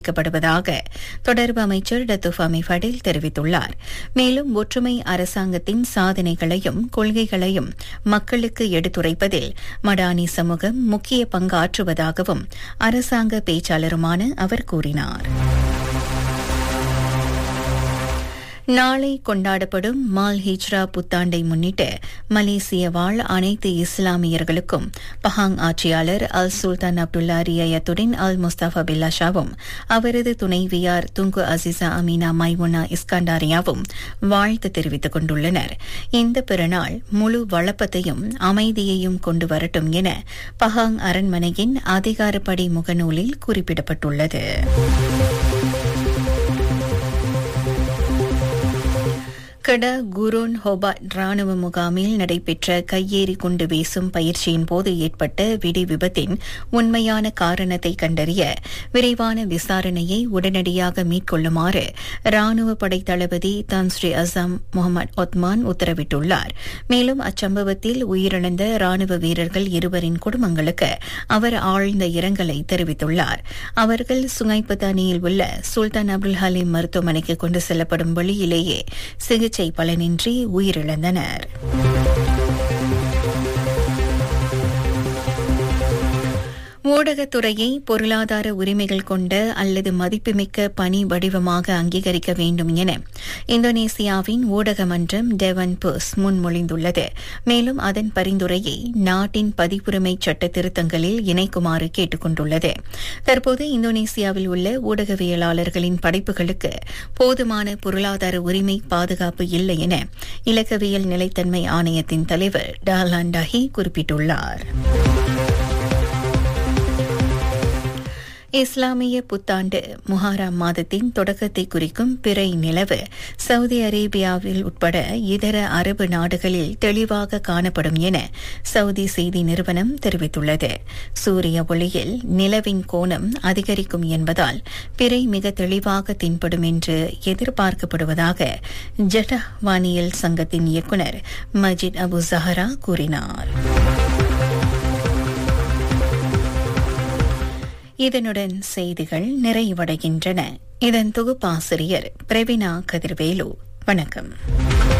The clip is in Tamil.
ப்படுவதாக தொடர்பு அமைச்சர் டத்துஃபாமி ஃபடில் தெரிவித்துள்ளார் மேலும் ஒற்றுமை அரசாங்கத்தின் சாதனைகளையும் கொள்கைகளையும் மக்களுக்கு எடுத்துரைப்பதில் மடானி சமூகம் முக்கிய பங்காற்றுவதாகவும் அரசாங்க பேச்சாளருமான அவர் கூறினார் நாளை கொண்டாடப்படும் மால் ஹிஜ்ரா புத்தாண்டை முன்னிட்டு மலேசிய வாழ் அனைத்து இஸ்லாமியர்களுக்கும் பஹாங் ஆட்சியாளர் அல் சுல்தான் அப்துல்லா ரியத்துடன் அல் முஸ்தபா பில்லா ஷாவும் அவரது துணைவியார் துங்கு அசிசா அமீனா மைமுனா இஸ்கண்டாரியாவும் வாழ்த்து தெரிவித்துக் கொண்டுள்ளனர் இந்த பெருநாள் முழு வளப்பத்தையும் அமைதியையும் கொண்டு வரட்டும் என பஹாங் அரண்மனையின் அதிகாரப்படி முகநூலில் குறிப்பிடப்பட்டுள்ளது கட குரோன் ஹோபாட் ராணுவ முகாமில் நடைபெற்ற கையேறி குண்டு வீசும் பயிற்சியின் போது ஏற்பட்ட வெடி விபத்தின் உண்மையான காரணத்தை கண்டறிய விரைவான விசாரணையை உடனடியாக மேற்கொள்ளுமாறு ராணுவ படை தளபதி தன்ஸ்ரீ அசாம் முகமது ஒத்மான் உத்தரவிட்டுள்ளார் மேலும் அச்சம்பவத்தில் உயிரிழந்த ராணுவ வீரர்கள் இருவரின் குடும்பங்களுக்கு அவர் ஆழ்ந்த இரங்கலை தெரிவித்துள்ளார் அவர்கள் சுங்கைப்பதானியில் உள்ள சுல்தான் அப்துல் ஹலீம் மருத்துவமனைக்கு கொண்டு செல்லப்படும் வழியிலேயே சிகிச்சை சிகிச்சை பலனின்றி உயிரிழந்தனர் ஊடகத்துறையை பொருளாதார உரிமைகள் கொண்ட அல்லது மதிப்புமிக்க பணி வடிவமாக அங்கீகரிக்க வேண்டும் என இந்தோனேசியாவின் ஊடக மன்றம் டெவன் பர்ஸ் முன்மொழிந்துள்ளது மேலும் அதன் பரிந்துரையை நாட்டின் பதிப்புரிமை சட்ட திருத்தங்களில் இணைக்குமாறு கேட்டுக் கொண்டுள்ளது தற்போது இந்தோனேசியாவில் உள்ள ஊடகவியலாளர்களின் படைப்புகளுக்கு போதுமான பொருளாதார உரிமை பாதுகாப்பு இல்லை என இலக்கவியல் நிலைத்தன்மை ஆணையத்தின் தலைவர் டாலான் டஹி குறிப்பிட்டுள்ளார் இஸ்லாமிய புத்தாண்டு முஹாராம் மாதத்தின் தொடக்கத்தை குறிக்கும் பிறை நிலவு சவுதி அரேபியாவில் உட்பட இதர அரபு நாடுகளில் தெளிவாக காணப்படும் என சவுதி செய்தி நிறுவனம் தெரிவித்துள்ளது சூரிய ஒளியில் நிலவின் கோணம் அதிகரிக்கும் என்பதால் பிறை மிக தெளிவாக தென்படும் என்று எதிர்பார்க்கப்படுவதாக ஜட்டா வானியல் சங்கத்தின் இயக்குநர் மஜித் அபு ஜஹரா கூறினார் இதனுடன் செய்திகள் நிறைவடைகின்றன இதன் தொகுப்பாசிரியர் பிரவினா கதிர்வேலு வணக்கம்